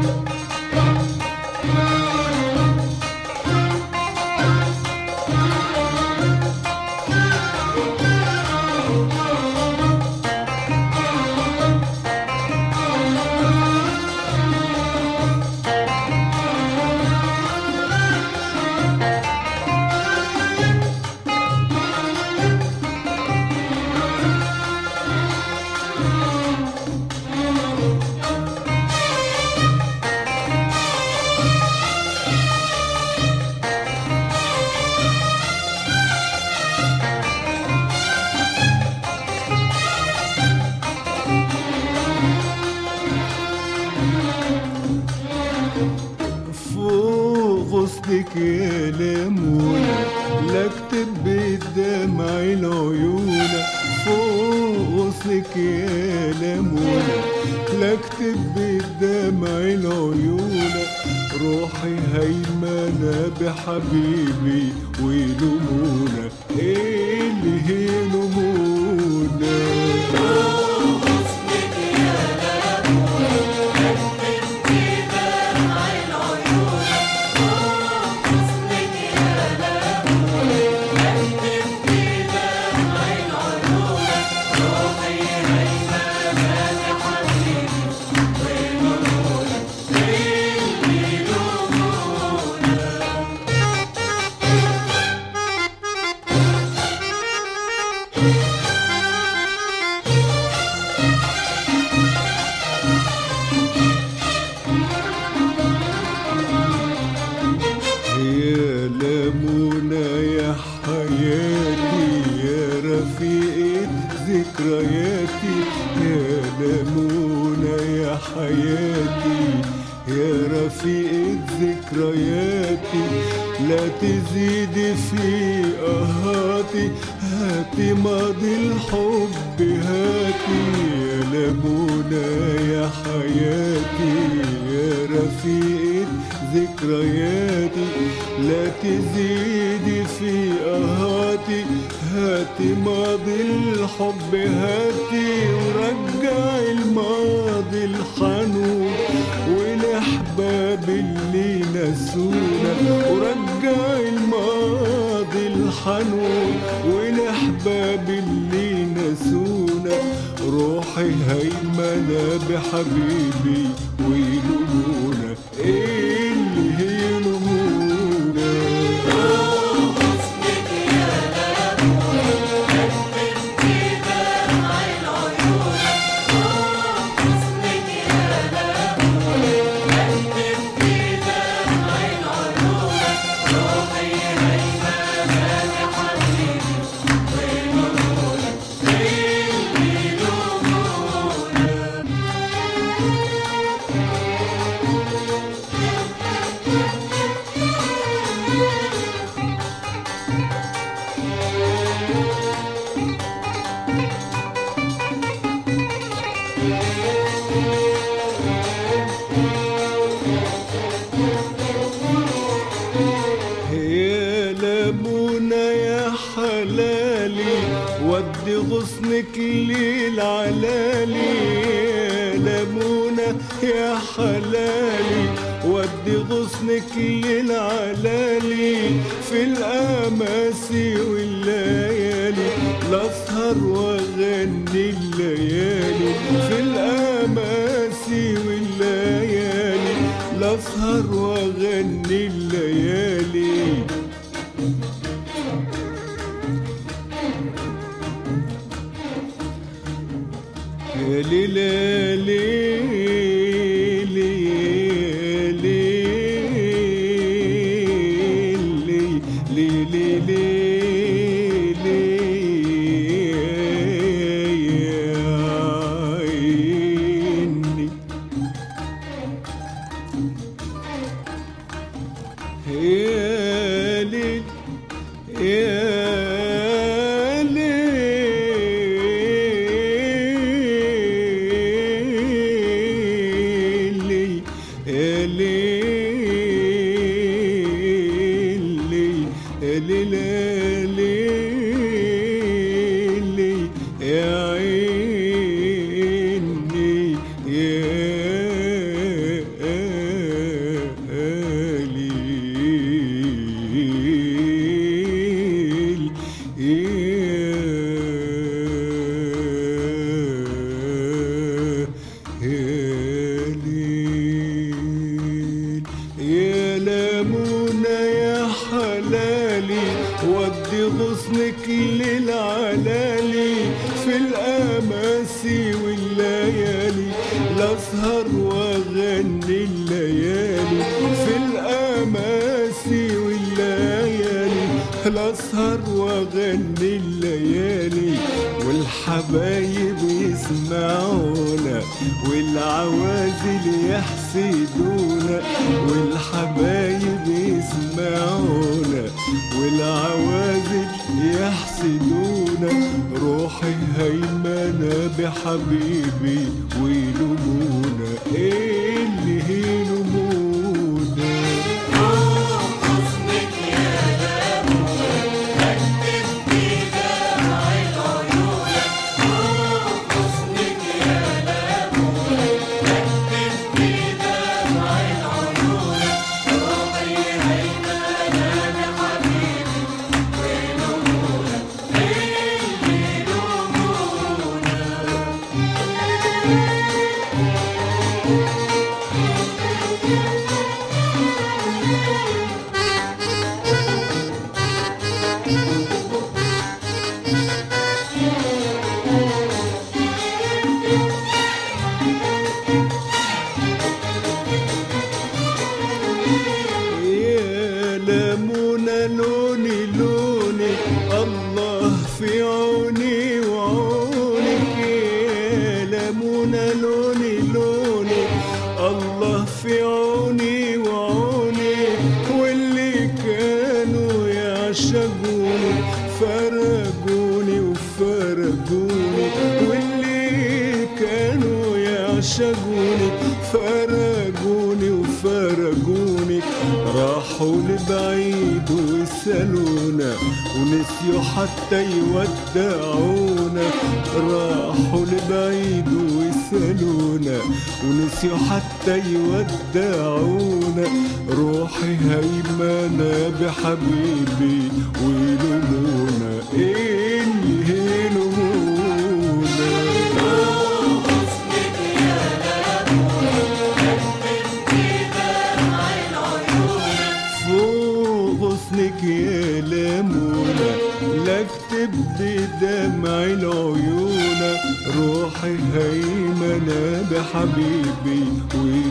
فوق غصنك يا لمونة لا اكتب بالدمع العيون فوق غصنك يا لمونة لا اكتب بالدمع العيون روحي هيمنة بحبيبي ويلومونا ايه اللي هيلومونا يا لمونة يا حياتي يا رفيقة ذكرياتي يا لمونة يا حياتي يا رفيقة ذكرياتي لا تزيدي في قهاتي هاتي ماضي الحب هاتي يا لمونة يا حياتي يا رفيقة ذكرياتي لا تزيدي في قهاتي هاتي ماضي الحب هاتي ورجعي الماضي الحنون والاحباب اللي نسونا ورجعي الماضي الحنون والاحباب اللي نسونا روحي هيمنة بحبيبي ويلومونا ايه اللي هيلومونا يا لمونة يا حلالي ودي غصنك للعلالي يا لمونة يا حلالي ودي غصنك للعلالي في الأماسي والليالي لأسهر وأغني الليالي في الأماسي والليالي لأسهر وأغني الليالي يا ليلى ليلي ليلي ليلي ليلي يا عيني يا ليل يا ليلي يا ليلي يا ليلي يا عيني يا واغني الليالي في الاماسي والليالي الاسهر واغني الليالي والحبايب يسمعونا والعوازل يحسدونا والحبايب يسمعونا والعوازل يحسدونا روحي هيمنة بحبيبي ويلومونا ايه اللي يلومونا يا لمونة لوني لوني الله في عوني وعونك يا لمونة لوني لوني الله في عوني وعونك واللي كانوا يعشقوني فرقوني وفرقوني واللي كانوا يعشقوني فرقوني وفرقوني راحوا لبعيد وسالونا ونسيوا حتى يودعونا راحوا لبعيد وسالونا ونسيوا حتى يودعونا روحي هيمنة بحبيبي ويلومونا ايه اللي يلومونا فوق غصنك يا لمونة لا اكتب بدمع العيون روحي هيمنة بحبيبي